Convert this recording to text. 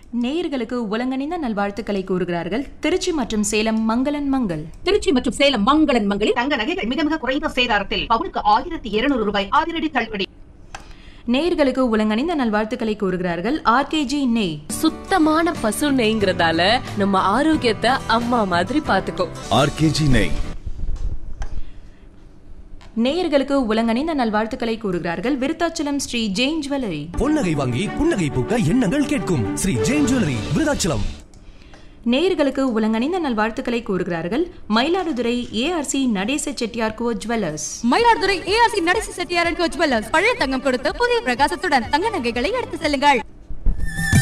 நேயர்களுக்கு உலங்கணிந்த நல்வாழ்த்துக்களை கூறுகிறார்கள் திருச்சி மற்றும் சேலம் மங்களன் மங்கள் திருச்சி மற்றும் சேலம் மங்களன் மங்களில் தங்க நகைகள் மிக மிக குறைந்த சேதாரத்தில் பவுனுக்கு ஆயிரத்தி இருநூறு ரூபாய் அதிரடி தள்ளுபடி நேயர்களுக்கு உலங்கணிந்த நல்வாழ்த்துக்களை கூறுகிறார்கள் ஆர்கேஜி நெய் சுத்தமான பசு நெய்ங்கிறதால நம்ம ஆரோக்கியத்தை அம்மா மாதிரி பாத்துக்கோ ஆர்கேஜி நெய் நேயர்களுக்கு உலங்கணிந்த நல்வாழ்த்துக்களை கூறுகிறார்கள் விருத்தாச்சலம் ஸ்ரீ ஜெயின் ஜுவல்லரி பொன்னகை வாங்கி புன்னகை பூக்க எண்ணங்கள் கேட்கும் ஸ்ரீ ஜெயின் ஜுவல்லரி விருதாச்சலம் நேயர்களுக்கு உலங்கணிந்த நல்வாழ்த்துக்களை கூறுகிறார்கள் Mayiladuthurai ARC Natesa Chettiar co jewellers Mayiladuthurai ARC Natesa செட்டியாரன் கோச் ஜுவல்லர்ஸ் பழைய தங்கம் கொடுத்து புதிய பிரகாசத்துடன் தங்க நகைகளை எடுத்து செல்லுங்கள்